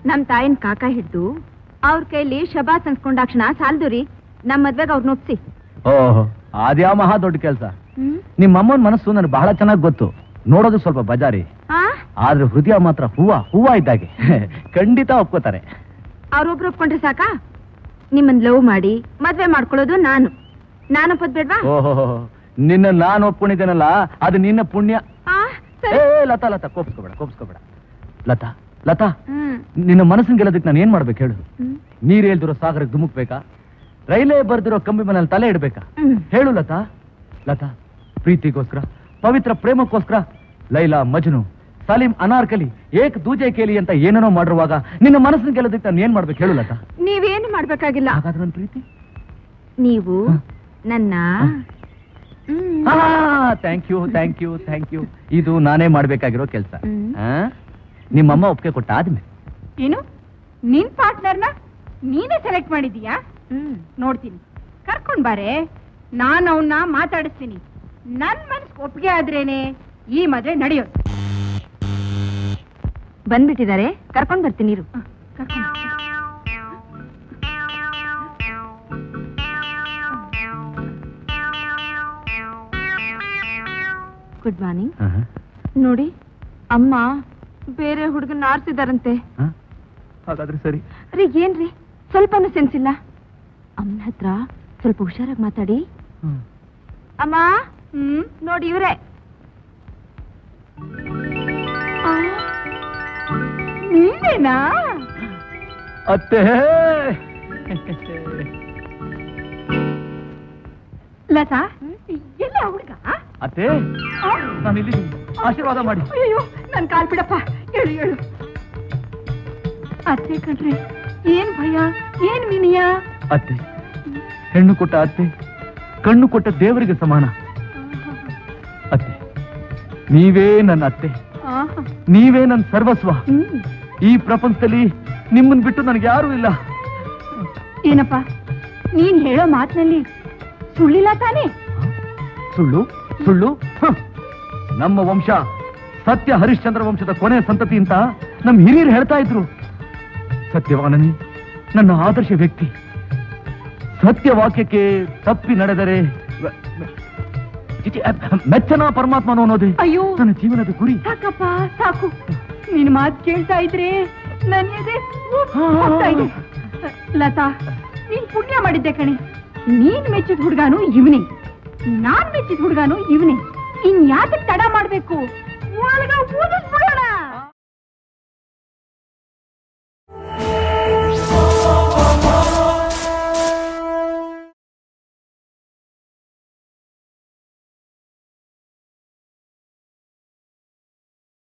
ನಮ್ ತಾಯಿನ ಕಾಕ ಹಿಡ್ದು ಅವ್ರ ಕೈಲಿ ಶಬಾಸ್ ಅನ್ಸ್ಕೊಂಡಾಕ್ಷಣ ಸಾಲ್ದು ರೀ ನಮ್ ಮದ್ವೆಗ್ ಅವ್ರನ್ನ ಒಪ್ಸಿ ಓಹೋ ಅದ್ಯಾ ಮಹಾ ದೊಡ್ಡ ಕೆಲಸ ನಿಮ್ಮ ಅಮ್ಮನ ಮನಸ್ಸು ನನಗೆ ಬಹಳ ಚೆನ್ನಾಗಿ ಗೊತ್ತು ನೋಡೋದು ಸ್ವಲ್ಪ ಬಜಾರಿ ಆ ಆದ್ರೆ ಹೃದಯ ಮಾತ್ರ ಹೂವ ಹೂವ ಇದ್ದಾಗೆ ಖಂಡಿತ ಒಪ್ಕೋತಾರೆ ಅವ್ರೊಬ್ರು ಒಪ್ಕೊಂಡ್ರೆ ಸಾಕಾ ನಿಮ್ಮನ್ ಲವ್ ಮಾಡಿ ಮದ್ವೆ ಮಾಡ್ಕೊಳ್ಳೋದು ನಾನು ನಾನು ಒಪ್ಪೋದ್ ಬೇಡ್ವಾ ಓಹೋ ನಿನ್ನ ನಾನು ಒಪ್ಕೊಂಡಿದ್ದೇನಲ್ಲ ಅದು ನಿನ್ನ ಪುಣ್ಯ ಆ, ಸರಿ. ಏ ಲತಾ ಲತಾ ಕೋಪಿಸ್ಕೋಬೇಡ ಕೋಪಿಸ್ಕೋಬೇಡ ಲತಾ ಲತಾ ಹ್ಮ್ ನಿನ್ನ ಮನಸ್ಸಿನ ಗೆಲ್ಲೋದಕ್ಕೆ ನಾನು ಏನ್ ಮಾಡ್ಬೇಕು ಹೇಳು ಹ್ಮ್. ನೀರ್ ಹೇಳ್ದಿರೋ ಸಾಗರಕ್ಕೆ ಧುಮುಕ್ಬೇಕಾ ರೈಲೇ ಬರ್ದಿರೋ ಕಂಬಿ ಮನೇಲಿ ತಲೆ ಇಡ್ಬೇಕಾ ಹ್ಮ್. ಹೇಳು ಲತಾ ಲತಾ ಪ್ರೀತಿಗೋಸ್ಕರ ಪವಿತ್ರ ಪ್ರೇಮಕ್ಕೋಸ್ಕರ ಲೈಲಾ ಮಜ್ನು ಸಲೀಂ ಅನಾರ್ಕಲಿ ಏಕ್ ದೂಜೆ ಕೇಲಿ ಅಂತ ಏನೇನೋ ಮಾಡಿರುವಾಗ ನಿನ್ನ ಮನಸ್ಸಿನ ಗೆಲ್ಲೋದಕ್ಕೆ ನಾನು ಏನ್ ಮಾಡ್ಬೇಕು ಹೇಳು ಲತಾ ನೀವೇನು ಮಾಡ್ಬೇಕಾಗಿಲ್ಲ ಹಾಗಾದ್ರೆ ನನ್ನ ಪ್ರೀತಿ ನೀವು ಹ? ನನ್ನ ಹ? ಹ್ಮ್. Thank you thank you thank you ಇದು ನಾನೇ ಮಾಡ್ಬೇಕಾಗಿರೋ ಕೆಲಸ ಹ್ಮ್. ನಿಮ್ಮಮ್ಮ ಒಪ್ಪಿಗೆ ಕೊಟ್ಟ ಆದ್ಮೇಲೆ ಏನು ನಿನ್ ಪಾರ್ಟ್ನರ್ನ ನೀನೇ ಸೆಲೆಕ್ಟ್ ಮಾಡಿದೀಯಾ ಹ್ಮ್. ನೋಡ್ತೀನಿ ಕರ್ಕೊಂಡ್ ಬಾರೆ ನಾನು ಅವನ್ನ ಮಾತಾಡಿಸ್ತೀನಿ ನನ್ ಮನ್ಸ್ ಒಪ್ಪಿಗೆ ಆದ್ರೇನೆ ಈ ಮದ್ವೆ ನಡೆಯೋದು ಬಂದ್ಬಿಟ್ಟಿದ್ದಾರೆ ಕರ್ಕೊಂಡ್ ಬರ್ತೀನಿ ಇರು ಕರ್ಕೊಂಡ್ ಬಾ. ಗುಡ್ ಮಾರ್ನಿಂಗ್ ನೋಡಿ ಅಮ್ಮ ಬೇರೆ ಹುಡುಗನ ಆರ್ಸಿದಾರಂತೆ ಹಾಗಾದ್ರೆ ಸರಿ ರೀ ಏನ್ರಿ ಸ್ವಲ್ಪನೂ ಸೆನ್ಸ್ ಇಲ್ಲ ಅಮ್ಮನ ಹತ್ರ ಸ್ವಲ್ಪ ಹುಷಾರಾಗಿ ಮಾತಾಡಿ ಅಮ್ಮ ಹ್ಮ್ ನೋಡಿ ಇವ್ರೆ ನೀನೇನಾ ಅತ್ತೆ ಲತಾ ಎಲ್ಲ ಹುಡುಗ ಅತ್ತೆ ನಾನು ಇಲ್ಲಿ ಆಶೀರ್ವಾದ ಮಾಡಿ ಅಯ್ಯೋ ನನ್ ಕಾಲ್ ಬಿಡಪ್ಪ ಹೇಳು ಹೇಳು ಅತ್ತೆ ಕಣ್ರಿ ಏನ್ ಭಯ ಏನ್ ವಿನಯ ಅತ್ತೆ ಹೆಣ್ಣು ಕೊಟ್ಟ ಅತ್ತೆ ಕಣ್ಣು ಕೊಟ್ಟ ದೇವರಿಗೆ ಸಮಾನ ಅತ್ತೆ ನೀವೇ ನನ್ನ ಅತ್ತೆ ಆಹಾ. ನೀವೇ ನನ್ನ ಸರ್ವಸ್ವ ಹ್ಮ್. ಈ ಪ್ರಪಂಚದಲ್ಲಿ ನಿಮ್ಮನ್ ಬಿಟ್ಟು ನನಗೆ ಯಾರೂ ಇಲ್ಲ ಏನಪ್ಪ ನೀನ್ ಹೇಳೋ ಮಾತಿನಲ್ಲಿ ಸುಳ್ಳಿಲ್ಲ ತಾನೇ ಸುಳ್ಳು ಸುಳ್ಳು ಹ. ನಮ್ಮ ವಂಶ ಸತ್ಯ ಹರಿಶ್ಚಂದ್ರ ವಂಶದ ಕೊನೆಯ ಸಂತತಿ ಅಂತ ನಮ್ಮ ಹಿರಿಯರು ಹೇಳ್ತಾ ಇದ್ರು ಸತ್ಯವಾನನಿ ನನ್ನ ಆದರ್ಶ ವ್ಯಕ್ತಿ ಸತ್ಯ ವಾಕ್ಯಕ್ಕೆ ತಪ್ಪಿ ನಡೆದರೆ ವ- ವ- ಚಿಚಿ, ಅ, ಮೆಚ್ಚನ ಪರಮಾತ್ಮನು ಅನ್ನೋದೇ ಅಯ್ಯೋ ನನ್ನ ಜೀವನದ ಗುರಿ ಸಾಕಪ್ಪ ಸಾಕು ನಿನ್ ಮಾತ್ ಕೇಳ್ತಾ ಇದ್ರೆ ನನ್ ಎದೆ ಉಫ್ ಹೋಗ್ತಾ ಇದೆ. ಲತಾ ನೀನ್ ಪುಣ್ಯ ಮಾಡಿದ್ದೆ ಕಣೆ ನೀನ್ ಮೆಚ್ಚಿದ ಹುಡ್ಗಾನು ಇವನೇ ನಾನ್ ಮೆಚ್ಚಿದ ಹುಡ್ಗಾನು ಇವನೇ ಇನ್ ಯಾತಕ್ ತಡ ಮಾಡ್ಬೇಕು ಒಳಗ ಊದಿಸ್ಬಿಡು